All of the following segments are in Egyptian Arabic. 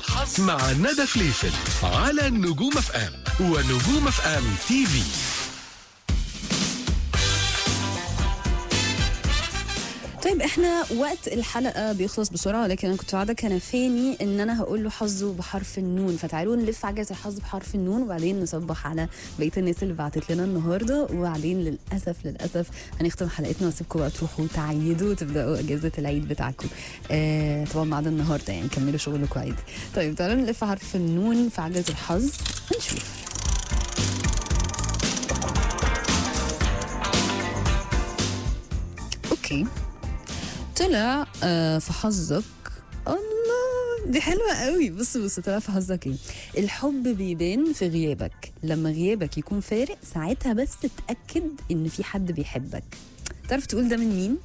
الحظ مع ندى فليفل على نجوم اف ام ونجوم اف ام تي في طيب احنا وقت الحلقه بيخلص بسرعه ولكن انا كنت وعده كنفاني ان انا هقول له حظه بحرف النون فتعالوا نلف عجله الحظ بحرف النون وبعدين نصبح على بقيه الناس اللي بعتت لنا النهارده وبعدين للاسف للاسف هنختم حلقتنا واسيبكم بقى تروحوا تعيدوا وتبداوا اجازه العيد بتاعكم آه طبعا بعد النهارده يعني كملوا شغلكم عادي طيب تعالوا نلف حرف النون في عجله الحظ ونشوف اوكي طلع آه في حظك الله دي حلوة قوي بص بص طلع في حظك ايه الحب بيبان في غيابك لما غيابك يكون فارق ساعتها بس تتأكد ان في حد بيحبك تعرف تقول ده من مين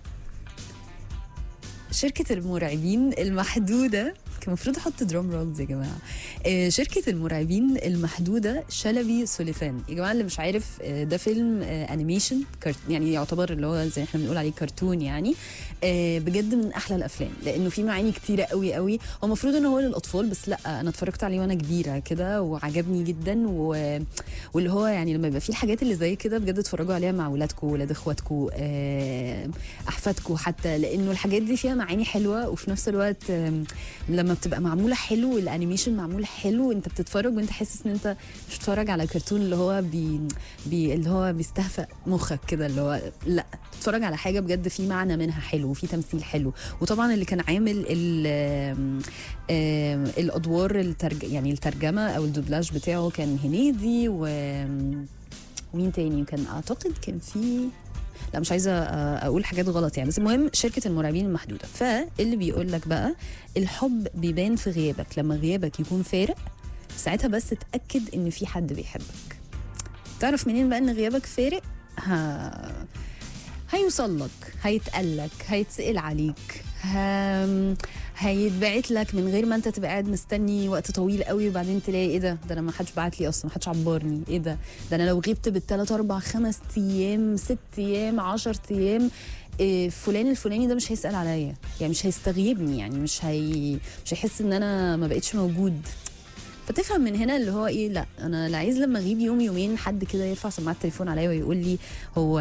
شركة المرعبين المحدودة كان المفروض احط درام رولز يا جماعه آه، شركه المرعبين المحدوده شلبي سوليفان يا جماعه اللي مش عارف آه، ده فيلم آه، انيميشن كارت يعني يعتبر اللي هو زي احنا بنقول عليه كرتون يعني آه، بجد من احلى الافلام لانه في معاني كتيره قوي قوي هو المفروض ان هو للاطفال بس لا انا اتفرجت عليه وانا كبيره كده وعجبني جدا و... واللي هو يعني لما يبقى في الحاجات اللي زي كده بجد اتفرجوا عليها مع ولادكم ولاد اخواتكم آه، احفادكم حتى لانه الحاجات دي فيها معاني حلوه وفي نفس الوقت آم، لما بتبقى معموله حلو الانيميشن معمول حلو انت بتتفرج وانت حاسس ان انت مش بتتفرج على كرتون اللي هو بي, بي اللي هو بيستهفأ مخك كده اللي هو لا بتتفرج على حاجه بجد في معنى منها حلو وفي تمثيل حلو وطبعا اللي كان عامل ال آم، آم، الادوار الترج يعني الترجمه او الدوبلاج بتاعه كان هنيدي و ومين تاني كان اعتقد كان في لا مش عايزه آه، اقول حاجات غلط يعني بس المهم شركه المرعبين المحدوده فاللي بيقول لك بقى الحب بيبان في غيابك لما غيابك يكون فارق ساعتها بس تاكد ان في حد بيحبك تعرف منين بقى ان غيابك فارق ها هيوصل لك هيتقال لك هيتسأل عليك ها... هيتبعت لك من غير ما انت تبقى قاعد مستني وقت طويل قوي وبعدين تلاقي ايه ده ده انا ما حدش بعت لي اصلا ما حدش عبرني ايه ده ده انا لو غبت بالثلاث اربع خمس ايام ست ايام عشر ايام إيه فلان الفلاني ده مش هيسال عليا يعني مش هيستغيبني يعني مش هي مش هيحس ان انا ما بقتش موجود فتفهم من هنا اللي هو ايه لا انا لا عايز لما اغيب يوم يومين حد كده يرفع سماعه التليفون عليا ويقول لي هو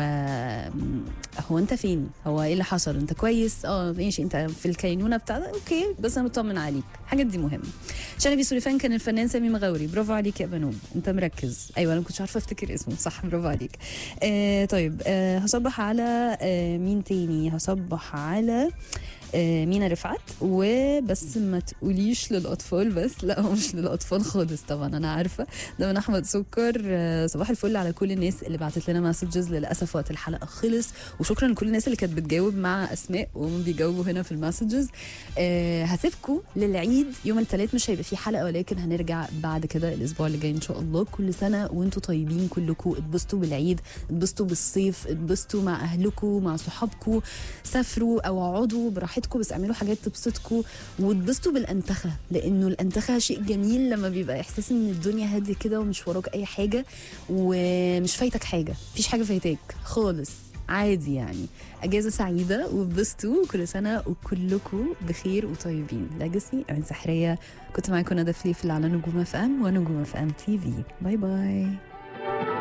هو انت فين هو ايه اللي حصل انت كويس اه ماشي انت في الكينونه بتاعتك اوكي بس انا مطمن عليك الحاجات دي مهمه شلبي سوليفان كان الفنان سامي مغاوري برافو عليك يا بنوب انت مركز ايوه انا ما كنتش عارفه افتكر اسمه صح برافو عليك آه طيب آه هصبح على آه مين تاني هصبح على آه، مينا رفعت وبس ما تقوليش للاطفال بس لا هو مش للاطفال خالص طبعا انا عارفه ده من احمد سكر آه، صباح الفل على كل الناس اللي بعتت لنا مسجز للاسف وقت الحلقه خلص وشكرا لكل الناس اللي كانت بتجاوب مع اسماء وهم بيجاوبوا هنا في المسجز آه هسيبكم للعيد يوم الثلاث مش هيبقى فيه حلقه ولكن هنرجع بعد كده الاسبوع اللي جاي ان شاء الله كل سنه وانتم طيبين كلكم اتبسطوا بالعيد اتبسطوا بالصيف اتبسطوا مع اهلكم مع صحابكم سافروا او اقعدوا براحتكم بس اعملوا حاجات تبسطكم واتبسطوا بالانتخه لانه الانتخه شيء جميل لما بيبقى احساس ان الدنيا هاديه كده ومش وراك اي حاجه ومش فايتك حاجه مفيش حاجه فايتاك خالص عادي يعني اجازه سعيده واتبسطوا كل سنه وكلكم بخير وطيبين لاجسي عين سحريه كنت معاكم ندى فليفل على نجوم اف ام ونجوم اف ام تي في باي باي